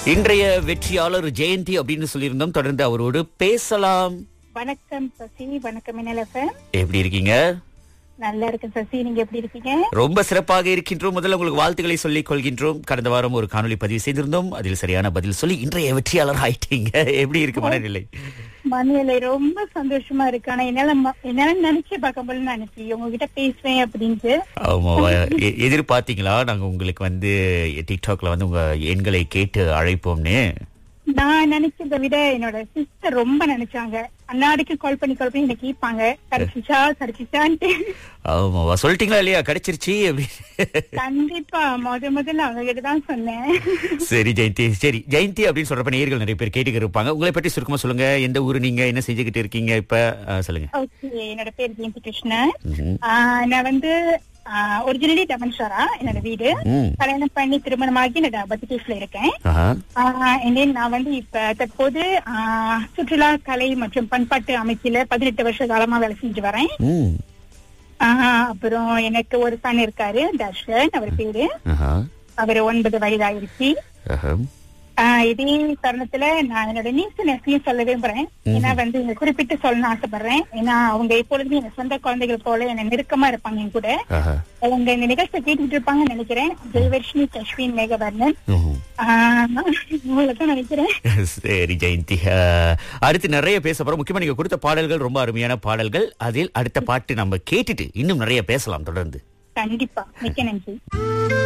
இன்றைய வெற்றியாளர் ஜெயந்தி அப்படின்னு சொல்லியிருந்தோம் தொடர்ந்து அவரோடு பேசலாம் வணக்கம் சசி வணக்கம் மின்னலப்ப எப்படி இருக்கீங்க நல்லா இருக்கேன் சசி நீங்க எப்படி இருக்கீங்க ரொம்ப சிறப்பாக இருக்கின்றோம் முதல்ல உங்களுக்கு வாழ்த்துக்களை சொல்லிக் கொள்கின்றோம் கடந்த வாரம் ஒரு காணொளி பதிவு செய்திருந்தோம் அதில் சரியான பதில் சொல்லி இன்றைய வெற்றியாளர் ஆயிட்டீங்க எப்படி இருக்கு மனநிலை மணியலை ரொம்ப சந்தோஷமா இருக்கு ஆனா என்னால ம- என்னால நினைச்சு பார்க்க முடியல நினைச்சு உங்ககிட்ட பேசுவேன் அப்படின்ட்டு ஆமா எ- எதிர்பார்த்தீங்களா நாங்க உங்களுக்கு வந்து டிக்டாக்ல வந்து உங்க எண்களை கேட்டு அழைப்போம்னு நான் நினைச்சதை விட என்னோட சிஸ்டர் ரொம்ப நினைச்சாங்க அன்னாடிக்கு கால் பண்ணி கால் பண்ணி என்ன கேட்பாங்க கிடைச்சிச்சா கிடைச்சிச்சான்ட்டு ஆமாவா சொல்லிட்டீங்களா இல்லையா கிடைச்சிருச்சு அப்படி கண்டிப்பா முத முதல்ல அவங்க கிட்ட தான் சொன்னேன் சரி ஜெயந்தி சரி ஜெயந்தி அப்படின்னு சொல்றப்ப நேயர்கள் நிறைய பேர் கேட்டுக்கிட்டு இருப்பாங்க உங்களை பற்றி சுருக்கமா சொல்லுங்க எந்த ஊரு நீங்க என்ன செஞ்சுக்கிட்டு இருக்கீங்க இப்ப ஆ, சொல்லுங்க ஓகே என்னோட பேர் ஜெயந்தி கிருஷ்ணன் ம்ஹும். ஆஹ் நான் வந்து ஒரிஜினலி டமன்ஷாரா என்னோட வீடு ம். கல்யாணம் பண்ணி திருமணமாகி நான் பத்திகேஸ்ல இருக்கேன் ஆஹா. ஆஹ் and then நான் வந்து இப்ப தற்போது ஆஹ், சுற்றுலா கலை மற்றும் பண்பாட்டு அமைச்சில பதினெட்டு வருஷ காலமா வேலை செஞ்சு வரேன் ம். ஆஹ், அப்புறம் எனக்கு ஒரு சன் இருக்காரு தர்ஷன் அவர் பேரு ஆஹா. அவர் ஒன்பது வயதாயிருச்சு ஆஹா. ஆஹ், இதே தருணத்துல நான் என்னோட நீச நெசையும் சொல்ல விரும்புறேன் ஏன்னா வந்து இங்க குறிப்பிட்டு சொல்லணும்னு ஆசைப்படுறேன் ஏன்னா அவங்க எப்பொழுதுமே என் சொந்த குழந்தைகள் போல என்ன நெருக்கமா இருப்பாங்க என் கூட ஆஹா. அவங்க இந்த நிகழ்ச்சியை கேட்டுட்டு இருப்பாங்கன்னு நினைக்கிறேன் ஜெயவர்ஷினி கஷ்வின் மேகவர்ணன் ம்ஹும். உங்களதான் நினைக்கிறேன் சரி ஜெயந்தி ஆ, அடுத்து நிறைய பேச போறோம் முக்கியமா நீங்க கொடுத்த பாடல்கள் ரொம்ப அருமையான பாடல்கள் அதில் அடுத்த பாட்டு நம்ம கேட்டுட்டு இன்னும் நிறைய பேசலாம் தொடர்ந்து கண்டிப்பா மிக்க நன்றி